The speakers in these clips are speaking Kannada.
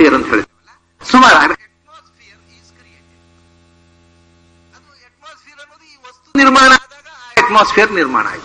ಅಟ್ಮಾಸ್ಫಿಯರ್ ಅಂತ ಹೇಳ್ತೀವಲ್ಲ ಸುಮಾರು ಅಟ್ಮಾಸ್ಫಿಯರ್ ಈಸ್ ಕ್ರಿಯೇಟೆಡ್ ಅದು ಅಟ್ಮಾಸ್ಫಿಯರ್ ಅನ್ನೋದು ಈ ವಸ್ತು ನಿರ್ಮಾಣ ಆದಾಗ ಆ ಅಟ್ಮಾಸ್ಫಿಯರ್ ನಿರ್ಮಾಣ ಆಯಿತು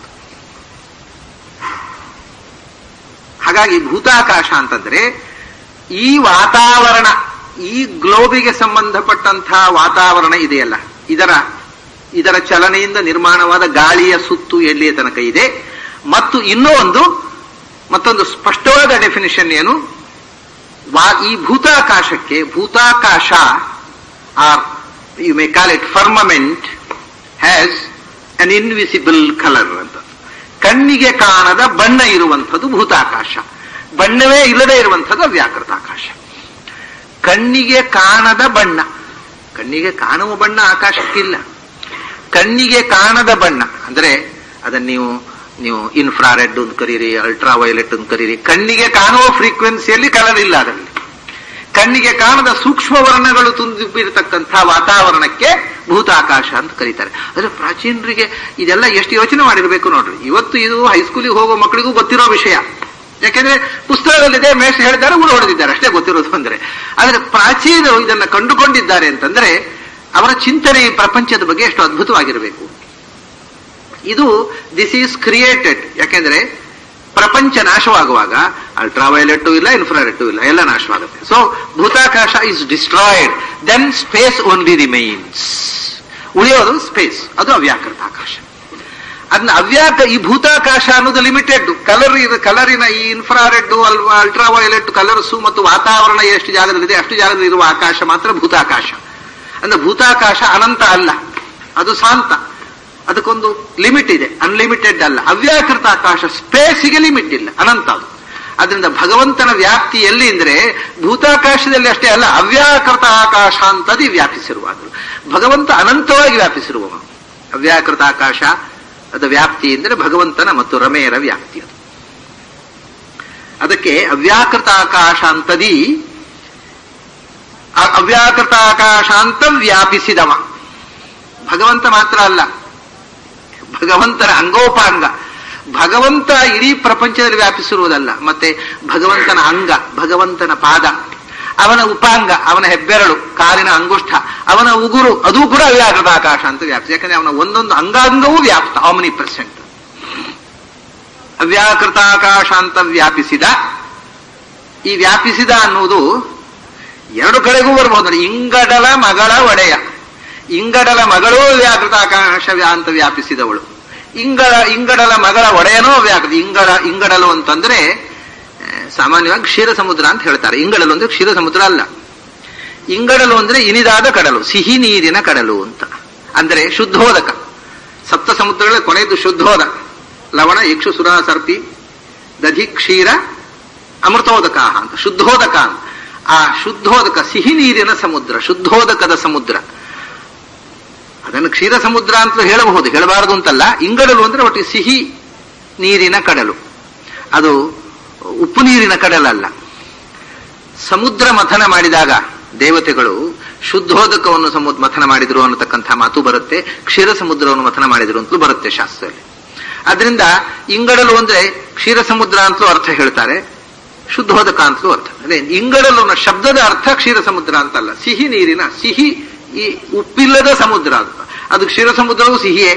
ಹಾಗಾಗಿ ಭೂತಾಕಾಶ ಅಂತಂದ್ರೆ ಈ ವಾತಾವರಣ ಈ ಗ್ಲೋಬಿಗೆ ಸಂಬಂಧಪಟ್ಟಂತಹ ವಾತಾವರಣ ಇದೆಯಲ್ಲ ಇದರ ಇದರ ಚಲನೆಯಿಂದ ನಿರ್ಮಾಣವಾದ ಗಾಳಿಯ ಸುತ್ತು ಎಲ್ಲಿಯ ತನಕ ಇದೆ ಮತ್ತು ಇನ್ನೂ ಒಂದು ಮತ್ತೊಂದು ಸ್ಪಷ್ಟವಾದ ಡೆಫಿನಿಷನ್ ಏನು ವಾ- ಈ ಭೂತಾಕಾಶಕ್ಕೆ ಭೂತಾಕಾಶ or you may call it firmament has an invisible colour ಅಂತ ಕಣ್ಣಿಗೆ ಕಾಣದ ಬಣ್ಣ ಇರುವಂಥದ್ದು ಭೂತಾಕಾಶ ಬಣ್ಣವೇ ಇಲ್ಲದೆ ಇರುವಂಥದ್ದು ಅವ್ಯಾಕೃತಾಕಾಶ ಕಣ್ಣಿಗೆ ಕಾಣದ ಬಣ್ಣ ಕಣ್ಣಿಗೆ ಕಾಣುವ ಬಣ್ಣ ಆಕಾಶಕ್ಕಿಲ್ಲ ಕಣ್ಣಿಗೆ ಕಾಣದ ಬಣ್ಣ ಅಂದ್ರೆ ಅದನ್ನ ನೀವು ನೀವು ಇನ್ಫ್ರಾರೆಡ್ ಅಂತ ಕರೀರಿ ಅಲ್ಟ್ರಾ ವೈಲೆಟ್ ಅಂತ ಕರೀರಿ ಕಣ್ಣಿಗೆ ಕಾಣುವ ಫ್ರೀಕ್ವೆನ್ಸಿಯಲ್ಲಿ ಕಲರ್ ಇಲ್ಲ ಅದರಲ್ಲಿ ಕಣ್ಣಿಗೆ ಕಾಣದ ಸೂಕ್ಷ್ಮ ವರ್ಣಗಳು ತುಂಬಿರತಕ್ಕಂಥ ವಾತಾವರಣಕ್ಕೆ ಭೂತಾಕಾಶ ಅಂತ ಕರೀತಾರೆ ಅಂದ್ರೆ ಪ್ರಾಚೀನರಿಗೆ ಇದೆಲ್ಲ ಎಷ್ಟು ಯೋಚನೆ ಮಾಡಿರ್ಬೇಕು ನೋಡ್ರಿ ಇವತ್ತು ಇದು ಹೈಸ್ಕೂಲಿಗೆ ಹೋಗೋ ಮಕ್ಕಳಿಗೂ ಗೊತ್ತಿರೋ ವಿಷಯ ಯಾಕೆಂದ್ರೆ ಪುಸ್ತಕದಲ್ಲಿದೆ ಮೇಷ್ ಹೇಳಿದ್ದಾರೆ ಊರು ಹೊಡೆದಿದ್ದಾರೆ ಅಷ್ಟೇ ಗೊತ್ತಿರೋದು ಅಂದ್ರೆ ಆದ್ರೆ ಪ್ರಾಚೀನರು ಇದನ್ನ ಕಂಡುಕೊಂಡಿದ್ದಾರೆ ಅಂತಂದ್ರೆ ಅವರ ಚಿಂತನೆ ಈ ಪ್ರಪಂಚದ ಬಗ್ಗೆ ಎಷ್ಟು ಅದ್ಭುತವಾಗಿರಬೇಕು ಇದು ದಿಸ್ ಈಸ್ ಕ್ರಿಯೇಟೆಡ್ ಯಾಕೆಂದ್ರೆ ಪ್ರಪಂಚ ನಾಶವಾಗುವಾಗ ಅಲ್ಟ್ರಾವೈಲೆಟ್ ಇಲ್ಲ ಇನ್ಫ್ರಾರೆಡ್ ಇಲ್ಲ ಎಲ್ಲ ನಾಶವಾಗುತ್ತೆ ಸೊ ಭೂತಾಕಾಶ is destroyed then space only remains ಉಳಿಯೋದು ಸ್ಪೇಸ್ ಅದು ಅವ್ಯಾಕೃತ ಆಕಾಶ ಅದನ್ನ ಅವ್ಯಾಕ ಈ ಭೂತಾಕಾಶ ಅನ್ನೋದು ಲಿಮಿಟೆಡ್ ಕಲರ್ ಕಲರಿನ ಈ ಇನ್ಫ್ರಾರೆಡ್ ಅಲ್ವಾ ಅಲ್ಟ್ರಾವೈಲೆಟ್ ಕಲರ್ಸ್ ಮತ್ತು ವಾತಾವರಣ ಎಷ್ಟು ಜಾಗದಲ್ಲಿದೆ ಅಷ್ಟು ಜಾಗದಲ್ಲಿ ಇರುವ ಆಕಾಶ ಮಾತ್ರ ಭೂತಾಕಾಶ ಅಂದ್ರೆ ಭೂತಾಕಾಶ ಅನಂತ ಅಲ್ಲ ಅದು ಶಾಂತ ಅದಕ್ಕೊಂದು ಲಿಮಿಟ್ ಇದೆ ಅನ್ಲಿಮಿಟೆಡ್ ಅಲ್ಲ ಅವ್ಯಾಕೃತ ಆಕಾಶ ಸ್ಪೇಸಿಗೆ ಲಿಮಿಟ್ ಇಲ್ಲ ಅನಂತ ಅದು ಅದರಿಂದ ಭಗವಂತನ ವ್ಯಾಪ್ತಿ ಎಲ್ಲಿ ಅಂದ್ರೆ ಭೂತಾಕಾಶದಲ್ಲಿ ಅಷ್ಟೇ ಅಲ್ಲ ಅವ್ಯಾಕೃತ ಆಕಾಶ ಅಂತದಿ ವ್ಯಾಪಿಸಿರುವುದು ಭಗವಂತ ಅನಂತವಾಗಿ ವ್ಯಾಪಿಸಿರುವವ ಅವ್ಯಾಕೃತ ಆಕಾಶ ಅದ ವ್ಯಾಪ್ತಿ ಅಂದರೆ ಭಗವಂತನ ಮತ್ತು ರಮೆಯರ ವ್ಯಾಪ್ತಿ ಅದು ಅದಕ್ಕೆ ಅವ್ಯಾಕೃತ ಆಕಾಶ ಅಂತದಿ ಅ- ಅವ್ಯಾಕೃತ ಆಕಾಶ ಅಂತ ವ್ಯಾಪಿಸಿದವ ಭಗವಂತ ಮಾತ್ರ ಅಲ್ಲ ಭಗವಂತನ ಅಂಗೋಪಾಂಗ ಭಗವಂತ ಇಡೀ ಪ್ರಪಂಚದಲ್ಲಿ ವ್ಯಾಪಿಸಿರುವುದಲ್ಲ ಮತ್ತೆ ಭಗವಂತನ ಅಂಗ ಭಗವಂತನ ಪಾದ ಅವನ ಉಪಾಂಗ ಅವನ ಹೆಬ್ಬೆರಳು ಕಾಲಿನ ಅಂಗುಷ್ಠ ಅವನ ಉಗುರು ಅದು ಕೂಡ ಅವ್ಯಾಕೃತ ಆಕಾಶ ಅಂತ ವ್ಯಾಪಿಸಿ ಯಾಕಂದ್ರೆ ಅವನ ಒಂದೊಂದು ಅಂಗಾಂಗವೂ ವ್ಯಾಪ್ತ ಆಮ್ನಿ ಪ್ರೆಸೆಂಟ್ ಅವ್ಯಾಕೃತ ಆಕಾಶ ಅಂತ ವ್ಯಾಪಿಸಿದ ಈ ವ್ಯಾಪಿಸಿದ ಅನ್ನುವುದು ಎರಡು ಕಡೆಗೂ ಬರ್ಬೋದು ನೋಡಿ ಇಂಗಡಲ ಮಗಳ ಒಡೆಯ ಇಂಗಡಲ ಮಗಳೂ ವ್ಯಾಕೃತ ಆಕಾಶ ವ್ಯಾ- ಅಂತ ವ್ಯಾಪಿಸಿದವಳು ಇಂಗಳ ಇಂಗಡಲ ಮಗಳ ಒಡೆಯನೋ ವ್ಯಾಕೃತ ಇಂಗಳ ಇಂಗಡಲು ಅಂತಂದ್ರೆ ಆ, ಸಾಮಾನ್ಯವಾಗಿ ಕ್ಷೀರ ಸಮುದ್ರ ಅಂತ ಹೇಳ್ತಾರೆ ಇಂಗಡಲು ಅಂದ್ರೆ ಕ್ಷೀರ ಸಮುದ್ರ ಅಲ್ಲ ಇಂಗಡಲು ಅಂದ್ರೆ ಇನಿದಾದ ಕಡಲು ಸಿಹಿ ನೀರಿನ ಕಡಲು ಅಂತ ಅಂದ್ರೆ ಶುದ್ಧೋದಕ ಸಪ್ತ ಸಮುದ್ರಗಳ ಕೊನೆಯದು ಶುದ್ಧೋದ ಲವಣ ಇಕ್ಷು ಸುರ ಸರ್ಪಿ ದಧಿ ಕ್ಷೀರ ಅಮೃತೋದಕ ಅಂತ ಶುದ್ಧೋದಕ ಅಂತ ಆ ಶುದ್ಧೋದಕ ಸಿಹಿ ನೀರಿನ ಸಮುದ್ರ ಶುದ್ಧೋದಕದ ಸಮುದ್ರ ಅದನ್ನು ಕ್ಷೀರ ಸಮುದ್ರ ಅಂತ ಹೇಳಬಹುದು ಹೇಳಬಾರದು ಅಂತಲ್ಲ ಇಂಗಡಲು ಅಂದ್ರೆ ಒಟ್ಟಿಗೆ ಸಿಹಿ ನೀರಿನ ಕಡಲು ಅದು ಉಪ್ಪು ನೀರಿನ ಕಡಲಲ್ಲ ಸಮುದ್ರ ಮಥನ ಮಾಡಿದಾಗ ದೇವತೆಗಳು ಶುದ್ಧೋದಕವನ್ನು ಸಮುದ್ರ ಮಥನ ಮಾಡಿದ್ರು ಅನ್ನತಕ್ಕಂಥ ಮಾತು ಬರುತ್ತೆ ಕ್ಷೀರ ಸಮುದ್ರವನ್ನು ಮಥನ ಮಾಡಿದ್ರು ಅಂತಲೂ ಬರುತ್ತೆ ಶಾಸ್ತ್ರದಲ್ಲಿ ಅದರಿಂದ ಇಂಗಡಲು ಅಂದ್ರೆ ಕ್ಷೀರ ಸಮುದ್ರ ಅಂತಲೂ ಅರ್ಥ ಹೇಳ್ತಾರೆ ಶುದ್ಧೋದಕ ಅಂತಲೂ ಅರ್ಥ ಅದೇ ಇಂಗಡಲು ಅನ್ನೋ ಶಬ್ದದ ಅರ್ಥ ಕ್ಷೀರ ಸಮುದ್ರ ಅಂತಲ್ಲ ಸಿಹಿ ನೀರಿನ ಸಿಹಿ ಈ ಉಪ್ಪಿಲ್ಲದ ಸಮುದ್ರ ಅದು ಅದು ಕ್ಷೀರ ಸಮುದ್ರವೂ ಸಿಹಿಯೇ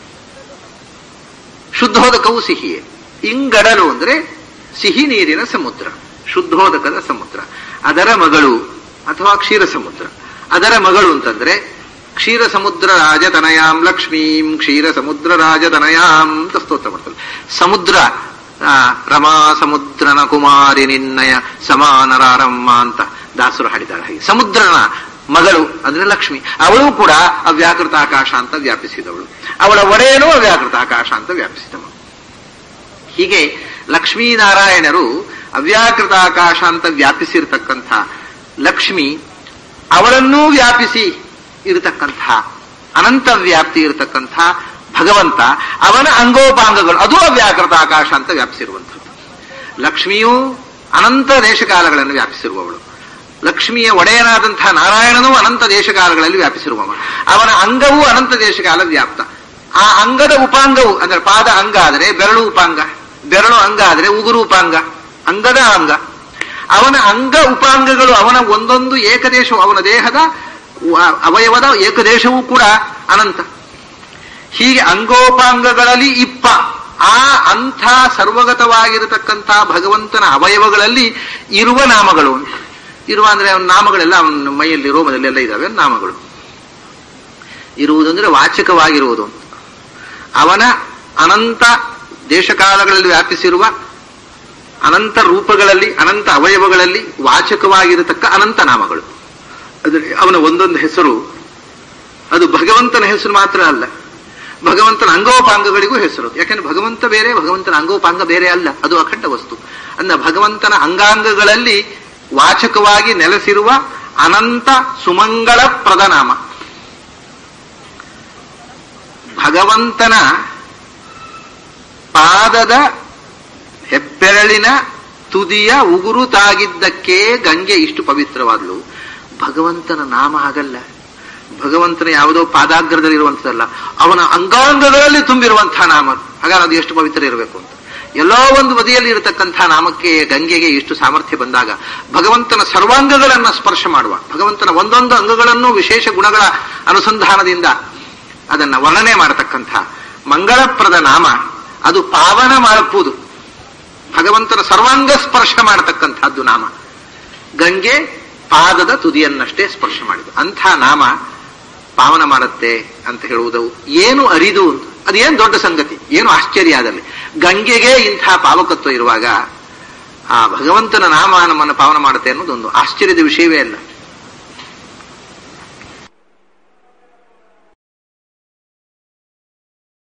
ಶುದ್ಧೋದಕವೂ ಸಿಹಿಯೇ ಇಂಗಡಲು ಅಂದ್ರೆ ಸಿಹಿ ನೀರಿನ ಸಮುದ್ರ ಶುದ್ಧೋದಕದ ಸಮುದ್ರ ಅದರ ಮಗಳು ಅಥವಾ ಕ್ಷೀರ ಸಮುದ್ರ ಅದರ ಮಗಳು ಅಂತಂದ್ರೆ ಕ್ಷೀರ ಸಮುದ್ರ ರಾಜತನಯಾಂ ಲಕ್ಷ್ಮೀಂ ಕ್ಷೀರ ಸಮುದ್ರ ರಾಜತನಯಾಂ ಅಂತ ಸ್ತೋತ್ರ ಮಾಡ್ತಾರೆ ಸಮುದ್ರ ಆ, ರಮಾ ಸಮುದ್ರನ ಕುಮಾರಿ ನಿನ್ನಯ ಸಮಾನರಾರಮ್ಮ ಅಂತ ದಾಸರು ಹಾಡಿದಾಳೆ ಹಾಗೆ ಸಮುದ್ರನ ಮಗಳು ಅಂದ್ರೆ ಲಕ್ಷ್ಮಿ ಅವಳು ಕೂಡ ಅವ್ಯಾಕೃತ ಆಕಾಶ ಅಂತ ವ್ಯಾಪಿಸಿದವಳು ಅವಳ ಒಡೆಯನೂ ಅವ್ಯಾಕೃತ ಆಕಾಶ ಅಂತ ವ್ಯಾಪಿಸಿದವಳು ಹೀಗೆ ಲಕ್ಷ್ಮೀನಾರಾಯಣರು ಅವ್ಯಾಕೃತ ಆಕಾಶ ಅಂತ ವ್ಯಾಪಿಸಿರ್ತಕ್ಕಂಥ ಲಕ್ಷ್ಮಿ ಅವಳನ್ನೂ ವ್ಯಾಪಿಸಿ ಇರತಕ್ಕಂಥ ಅನಂತ ವ್ಯಾಪ್ತಿ ಇರತಕ್ಕಂಥ ಭಗವಂತ ಅವನ ಅಂಗೋಪಾಂಗಗಳು ಅದು ಅವ್ಯಾಕೃತ ಆಕಾಶ ಅಂತ ವ್ಯಾಪಿಸಿರುವಂಥದ್ದು ಲಕ್ಷ್ಮಿಯೂ ಅನಂತ ದೇಶಕಾಲಗಳನ್ನು ವ್ಯಾಪಿಸಿರುವವಳು ಲಕ್ಷ್ಮಿಯ ಒಡೆಯನಾದಂತಹ ನಾರಾಯಣನೂ ಅನಂತ ದೇಶಕಾಲಗಳಲ್ಲಿ ವ್ಯಾಪಿಸಿರುವವ ಅವನ ಅಂಗವೂ ಅನಂತ ದೇಶಕಾಲ ವ್ಯಾಪ್ತ ಆ ಅಂಗದ ಉಪಾಂಗವು ಅಂದ್ರೆ ಪಾದ ಅಂಗ ಆದರೆ ಬೆರಳು ಉಪಾಂಗ ಬೆರಳು ಅಂಗ ಆದರೆ ಉಗುರು ಉಪಾಂಗ ಅಂಗದ ಅಂಗ ಅವನ ಅಂಗ ಉಪಾಂಗಗಳು ಅವನ ಒಂದೊಂದು ಏಕದೇಶವು ಅವನ ದೇಹದ ವ- ಅವಯವದ ಏಕದೇಶವೂ ಕೂಡ ಅನಂತ ಹೀಗೆ ಅಂಗೋಪಾಂಗಗಳಲ್ಲಿ ಇಪ್ಪ ಆ ಅಂಥ ಸರ್ವಗತವಾಗಿರತಕ್ಕಂಥ ಭಗವಂತನ ಅವಯವಗಳಲ್ಲಿ ಇರುವ ನಾಮಗಳು ಅಂತ ಇರುವ ಅಂದ್ರೆ ಅವನ ನಾಮಗಳೆಲ್ಲ ಅವನ ಮೈಯಲ್ಲಿ ರೋಮದಲ್ಲೆಲ್ಲ ಇದಾವೆ ನಾಮಗಳು ಇರುವುದಂದ್ರೆ ವಾಚಕವಾಗಿರುವುದು ಅವನ ಅನಂತ ದೇಶಕಾಲಗಳಲ್ಲಿ ವ್ಯಾಪಿಸಿರುವ ಅನಂತ ರೂಪಗಳಲ್ಲಿ ಅನಂತ ಅವಯವಗಳಲ್ಲಿ ವಾಚಕವಾಗಿರತಕ್ಕ ಅನಂತ ನಾಮಗಳು ಅದರೆ ಅವನ ಒಂದೊಂದು ಹೆಸರು ಅದು ಭಗವಂತನ ಹೆಸರು ಮಾತ್ರ ಅಲ್ಲ ಭಗವಂತನ ಅಂಗೋಪಾಂಗಗಳಿಗೂ ಹೆಸರು ಯಾಕಂದ್ರೆ ಭಗವಂತ ಬೇರೆ ಭಗವಂತನ ಅಂಗೋಪಾಂಗ ಬೇರೆ ಅಲ್ಲ ಅದು ಅಖಂಡ ವಸ್ತು ಅಂದ ಭಗವಂತನ ಅಂಗಾಂಗಗಳಲ್ಲಿ ವಾಚಕವಾಗಿ ನೆಲೆಸಿರುವ ಅನಂತ ಸುಮಂಗಳ ಪ್ರದನಾಮ ಭಗವಂತನ ಪಾದದ ಹೆಬ್ಬೆರಳಿನ ತುದಿಯ ಉಗುರು ತಾಗಿದ್ದಕ್ಕೆ ಗಂಗೆ ಇಷ್ಟು ಪವಿತ್ರವಾದ್ಲು ಭಗವಂತನ ನಾಮ ಹಾಗಲ್ಲ ಭಗವಂತನ ಯಾವುದೋ ಪಾದಾಗ್ರದಲ್ಲಿ ಇರುವಂತದಲ್ಲ ಅವನ ಅಂಗಾಂಗಗಳಲ್ಲಿ ತುಂಬಿರುವಂತಹ ನಾಮ ಹಾಗಾದ್ರೆ ಅದು ಎಷ್ಟು ಪವಿತ್ರ ಇರಬೇಕು ಅಂತ ಎಲ್ಲೋ ಒಂದು ಬದಿಯಲ್ಲಿ ಇರತಕ್ಕಂಥ ನಾಮಕ್ಕೆ ಗಂಗೆಗೆ ಇಷ್ಟು ಸಾಮರ್ಥ್ಯ ಬಂದಾಗ ಭಗವಂತನ ಸರ್ವಾಂಗಗಳನ್ನ ಸ್ಪರ್ಶ ಮಾಡುವ ಭಗವಂತನ ಒಂದೊಂದು ಅಂಗಗಳನ್ನು ವಿಶೇಷ ಗುಣಗಳ ಅನುಸಂಧಾನದಿಂದ ಅದನ್ನ ವರ್ಣನೆ ಮಾಡತಕ್ಕಂಥ ಮಂಗಳಪ್ರದ ನಾಮ ಅದು ಪಾವನ ಮಾಡಪ್ಪುವುದು ಭಗವಂತನ ಸರ್ವಾಂಗ ಸ್ಪರ್ಶ ಮಾಡತಕ್ಕಂಥದ್ದು ನಾಮ ಗಂಗೆ ಪಾದದ ತುದಿಯನ್ನಷ್ಟೇ ಸ್ಪರ್ಶ ಮಾಡಿತು ಅಂಥ ನಾಮ ಪಾವನ ಮಾಡುತ್ತೆ ಅಂತ ಹೇಳುವುದು ಏನು ಅರಿದು ಅಂತ ಅದೇನು ದೊಡ್ಡ ಸಂಗತಿ ಏನು ಆಶ್ಚರ್ಯ ಅದಲ್ಲಿ ಗಂಗೆಗೆ ಇಂಥ ಪಾವಕತ್ವ ಇರುವಾಗ ಆ ಭಗವಂತನ ನಾಮ ನಮ್ಮನ್ನು ಪಾವನ ಮಾಡುತ್ತೆ ಅನ್ನೋದೊಂದು ಆಶ್ಚರ್ಯದ ವಿಷಯವೇ ಅಲ್ಲ